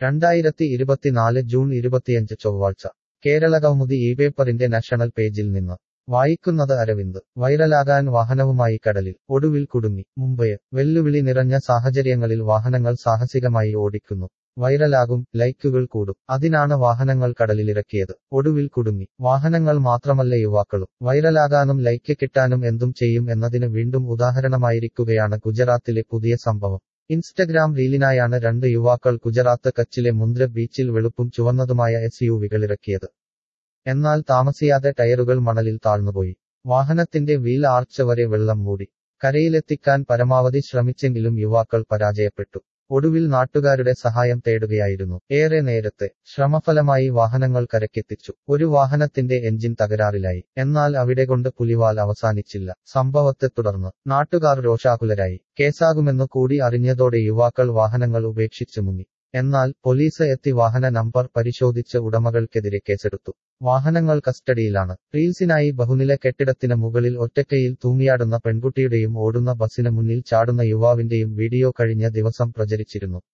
രണ്ടായിരത്തി ഇരുപത്തിനാല് ജൂൺ ഇരുപത്തിയഞ്ച് ചൊവ്വാഴ്ച കേരള കൗമുദി ഈ പേപ്പറിന്റെ നാഷണൽ പേജിൽ നിന്ന് വായിക്കുന്നത് അരവിന്ദ് വൈറലാകാൻ വാഹനവുമായി കടലിൽ ഒടുവിൽ കുടുങ്ങി മുംബൈ വെല്ലുവിളി നിറഞ്ഞ സാഹചര്യങ്ങളിൽ വാഹനങ്ങൾ സാഹസികമായി ഓടിക്കുന്നു വൈറലാകും ലൈക്കുകൾ കൂടും അതിനാണ് വാഹനങ്ങൾ കടലിലിറക്കിയത് ഒടുവിൽ കുടുങ്ങി വാഹനങ്ങൾ മാത്രമല്ല യുവാക്കളും വൈറലാകാനും ലൈക്ക് കിട്ടാനും എന്തും ചെയ്യും എന്നതിന് വീണ്ടും ഉദാഹരണമായിരിക്കുകയാണ് ഗുജറാത്തിലെ പുതിയ സംഭവം ഇൻസ്റ്റഗ്രാം റീലിനായാണ് രണ്ട് യുവാക്കൾ ഗുജറാത്ത് കച്ചിലെ മുന്ദ്ര ബീച്ചിൽ വെളുപ്പും ചുവന്നതുമായ എസ് യു വികളിറക്കിയത് എന്നാൽ താമസിയാതെ ടയറുകൾ മണലിൽ താഴ്ന്നുപോയി വാഹനത്തിന്റെ വീൽ ആർച്ച് വരെ വെള്ളം മൂടി കരയിലെത്തിക്കാൻ പരമാവധി ശ്രമിച്ചെങ്കിലും യുവാക്കൾ പരാജയപ്പെട്ടു ഒടുവിൽ നാട്ടുകാരുടെ സഹായം തേടുകയായിരുന്നു ഏറെ നേരത്തെ ശ്രമഫലമായി വാഹനങ്ങൾ കരക്കെത്തിച്ചു ഒരു വാഹനത്തിന്റെ എഞ്ചിൻ തകരാറിലായി എന്നാൽ അവിടെ കൊണ്ട് പുലിവാൽ അവസാനിച്ചില്ല സംഭവത്തെ തുടർന്ന് നാട്ടുകാർ രോഷാകുലരായി കേസാകുമെന്നു കൂടി അറിഞ്ഞതോടെ യുവാക്കൾ വാഹനങ്ങൾ ഉപേക്ഷിച്ചു മുങ്ങി എന്നാൽ പോലീസ് എത്തി വാഹന നമ്പർ പരിശോധിച്ച് ഉടമകൾക്കെതിരെ കേസെടുത്തു വാഹനങ്ങൾ കസ്റ്റഡിയിലാണ് റീൽസിനായി ബഹുനില കെട്ടിടത്തിന് മുകളിൽ ഒറ്റക്കയിൽ തൂങ്ങിയാടുന്ന പെൺകുട്ടിയുടെയും ഓടുന്ന ബസിന് മുന്നിൽ ചാടുന്ന യുവാവിന്റെയും വീഡിയോ കഴിഞ്ഞ ദിവസം പ്രചരിച്ചിരുന്നു